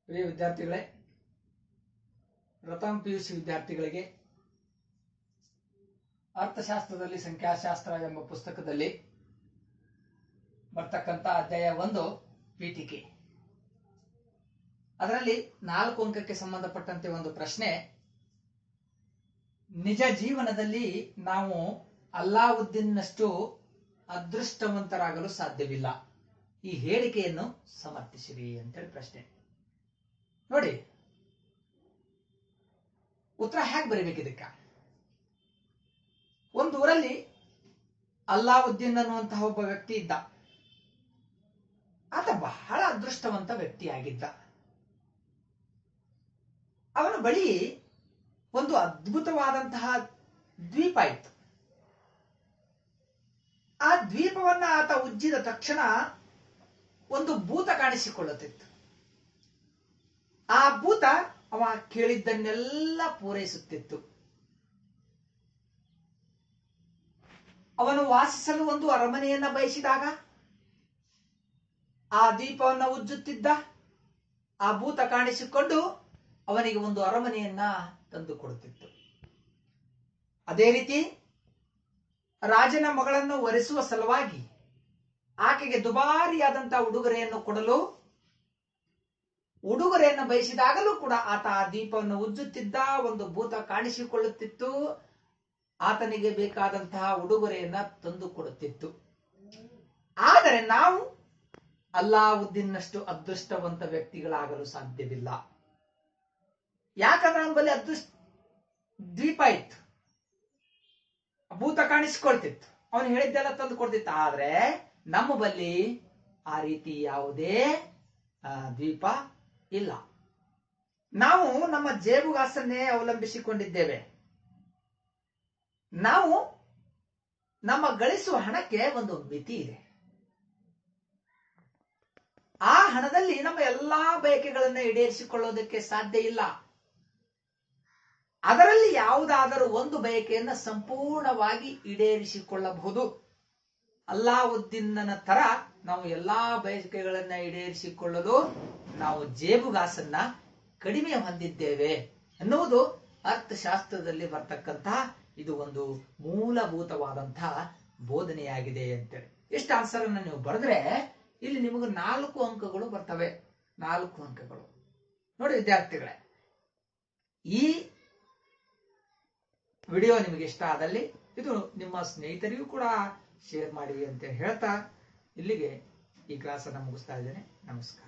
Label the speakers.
Speaker 1: ಪ್ರಿಯ ವಿದ್ಯಾರ್ಥಿಗಳೇ ಪ್ರಥಮ P U C ವಿದ್ಯಾರ್ಥಿಗಳಿಗೆ ಅರ್ಥಶಾಸ್ತ್ರದಲ್ಲಿ ಸಂಖ್ಯಾಶಾಸ್ತ್ರ ಎಂಬ ಪುಸ್ತಕದಲ್ಲಿ ಬರ್ತಕ್ಕಂಥ ಅಧ್ಯಾಯ ಒಂದು ಪೀಠಿಕೆ ಅದರಲ್ಲಿ ನಾಲ್ಕು ಅಂಕಕ್ಕೆ ಸಂಬಂಧಪಟ್ಟಂತೆ ಒಂದು ಪ್ರಶ್ನೆ ನಿಜ ಜೀವನದಲ್ಲಿ ನಾವು ಅಲ್ಲಾವುದ್ದೀನ್ನಷ್ಟು ಅದೃಷ್ಟವಂತರಾಗಲು ಸಾಧ್ಯವಿಲ್ಲ ಈ ಹೇಳಿಕೆಯನ್ನು ಸಮರ್ಥಿಸಿರಿ ಅಂತೇಳಿ ಪ್ರಶ್ನೆ ನೋಡಿ ಉತ್ತರ ಹೇಗೆ ಬರೀಬೇಕು ಇದಕ್ಕ ಒಂದು ಊರಲ್ಲಿ ಅಲ್ಲಾವುದ್ದೀನ್ ಅನ್ನುವಂತಹ ಒಬ್ಬ ವ್ಯಕ್ತಿ ಇದ್ದ ಆತ ಬಹಳ ಅದೃಷ್ಟವಂತ ವ್ಯಕ್ತಿಯಾಗಿದ್ದ ಅವನ ಬಳಿ ಒಂದು ಅದ್ಭುತವಾದಂತಹ ದ್ವೀಪ ಇತ್ತು ಆ ದ್ವೀಪವನ್ನ ಆತ ಉಜ್ಜಿದ ತಕ್ಷಣ ಒಂದು ಭೂತ ಕಾಣಿಸಿಕೊಳ್ಳುತ್ತಿತ್ತು ಆ ಭೂತ ಅವ ಕೇಳಿದ್ದನ್ನೆಲ್ಲ ಪೂರೈಸುತ್ತಿತ್ತು ಅವನು ವಾಸಿಸಲು ಒಂದು ಅರಮನೆಯನ್ನ ಬಯಸಿದಾಗ ಆ ದೀಪವನ್ನ ಉಜ್ಜುತ್ತಿದ್ದ ಆ ಭೂತ ಕಾಣಿಸಿಕೊಂಡು ಅವನಿಗೆ ಒಂದು ಅರಮನೆಯನ್ನ ತಂದು ಕೊಡುತ್ತಿತ್ತು ಅದೇ ರೀತಿ ರಾಜನ ಮಗಳನ್ನು ವರಿಸುವ ಸಲುವಾಗಿ ಆಕೆಗೆ ದುಬಾರಿಯಾದಂತಹ ಉಡುಗೊರೆಯನ್ನು ಕೊಡಲು ಉಡುಗೊರೆಯನ್ನು ಬಯಸಿದಾಗಲೂ ಕೂಡ ಆತ ಆ ದೀಪವನ್ನು ಉಜ್ಜುತ್ತಿದ್ದ ಒಂದು ಭೂತ ಕಾಣಿಸಿಕೊಳ್ಳುತ್ತಿತ್ತು ಆತನಿಗೆ ಬೇಕಾದಂತಹ ಉಡುಗೊರೆಯನ್ನ ತಂದು ಕೊಡುತ್ತಿತ್ತು ಆದರೆ ನಾವು ಅಲ್ಲಾವುದ್ದೀನ್ನಷ್ಟು ಅದೃಷ್ಟವಂತ ವ್ಯಕ್ತಿಗಳಾಗಲು ಸಾಧ್ಯವಿಲ್ಲ ಯಾಕಂದ್ರೆ ಅವನ ಬಳಿ ಅದೃಷ್ಟ ದ್ವೀಪ ಇತ್ತು ಭೂತ ಕಾಣಿಸಿಕೊಳ್ತಿತ್ತು ಅವನು ಹೇಳಿದ್ದೆಲ್ಲ ತಂದು ಕೊಡ್ತಿತ್ತು ಆದ್ರೆ ನಮ್ಮ ಬಳಿ ಆ ರೀತಿ ಯಾವುದೇ ಆ, ದ್ವೀಪ ಇಲ್ಲ ನಾವು ನಮ್ಮ ಜೇಬುಗಾಸನ್ನೇ ಅವಲಂಬಿಸಿಕೊಂಡಿದ್ದೇವೆ ನಾವು ನಮ್ಮ ಗಳಿಸುವ ಹಣಕ್ಕೆ ಒಂದು ಮಿತಿ ಇದೆ ಆ ಹಣದಲ್ಲಿ ನಮ್ಮ ಎಲ್ಲಾ ಬಯಕೆಗಳನ್ನ ಈಡೇರಿಸಿಕೊಳ್ಳೋದಕ್ಕೆ ಸಾಧ್ಯ ಇಲ್ಲ ಅದರಲ್ಲಿ ಯಾವುದಾದರೂ ಒಂದು ಬಯಕೆಯನ್ನ ಸಂಪೂರ್ಣವಾಗಿ ಈಡೇರಿಸಿಕೊಳ್ಳಬಹುದು ಅಲ್ಲಾವುದ್ದೀನನ ತರ ನಾವು ಎಲ್ಲಾ ಬಯಕೆಗಳನ್ನ ಈಡೇರಿಸಿಕೊಳ್ಳಲು ನಾವು ಜೇಬುಗಾಸನ್ನ ಕಡಿಮೆ ಹೊಂದಿದ್ದೇವೆ ಅನ್ನುವುದು ಅರ್ಥಶಾಸ್ತ್ರದಲ್ಲಿ ಬರ್ತಕ್ಕಂತಹ ಇದು ಒಂದು ಮೂಲಭೂತವಾದಂತಹ ಬೋಧನೆಯಾಗಿದೆ ಅಂತೇಳಿ ಇಷ್ಟು ಆನ್ಸರ್ ಅನ್ನ ನೀವು ಬರೆದ್ರೆ ಇಲ್ಲಿ ನಿಮಗೆ ನಾಲ್ಕು ಅಂಕಗಳು ಬರ್ತವೆ ನಾಲ್ಕು ಅಂಕಗಳು ನೋಡಿ ವಿದ್ಯಾರ್ಥಿಗಳೇ ಈ ವಿಡಿಯೋ ನಿಮಗೆ ಇಷ್ಟ ಆದಲ್ಲಿ ಇದು ನಿಮ್ಮ ಸ್ನೇಹಿತರಿಗೂ ಕೂಡ ಶೇರ್ ಮಾಡಿ ಅಂತ ಹೇಳ್ತಾ ಇಲ್ಲಿಗೆ ಈ ಕ್ಲಾಸನ್ನು ಮುಗಿಸ್ತಾ ಇದ್ದೇನೆ ನಮಸ್ಕಾರ